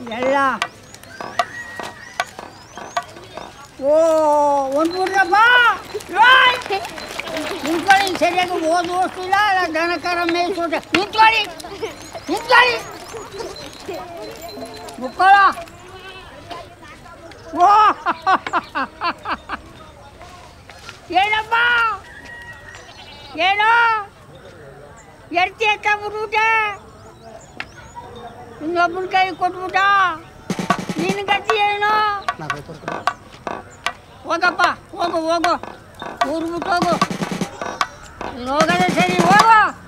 ಎಲ್ಲ ಓ ಒಂದು ಬಿಡ್ರಪ್ಪ ನಿಂತ್ಕೊಳ್ಳಿ ಸರಿಯಾಗಿ ಓದು ಓದಿಲ್ಲ ದನಕರ ಮೇಯಿಸೋದೆ ನಿಂತ್ಕೊಳ್ಳಿ ನಿಂತ್ಕೊಳ್ಳಿ ಮುಕ್ಕೊಳ್ಳ ಓ ಏನಪ್ಪ ಏನೋ ಎರ್ತಿ ಅಂತ ಬಿಟ್ಬಿಟ್ಟೆ ಇನ್ನೊಬ್ಬನ ಕೈ ಕೊಟ್ಬಿಟ್ಟ ನಿನ್ನ ಗತಿ ಏನು ಹೋಗಪ್ಪ ಹೋಗು ಹೋಗು ಊರ್ಬಿಟ್ಟು ಹೋಗು ನೀನು ಹೋಗೋದೇ ಸರಿ ಹೋಗು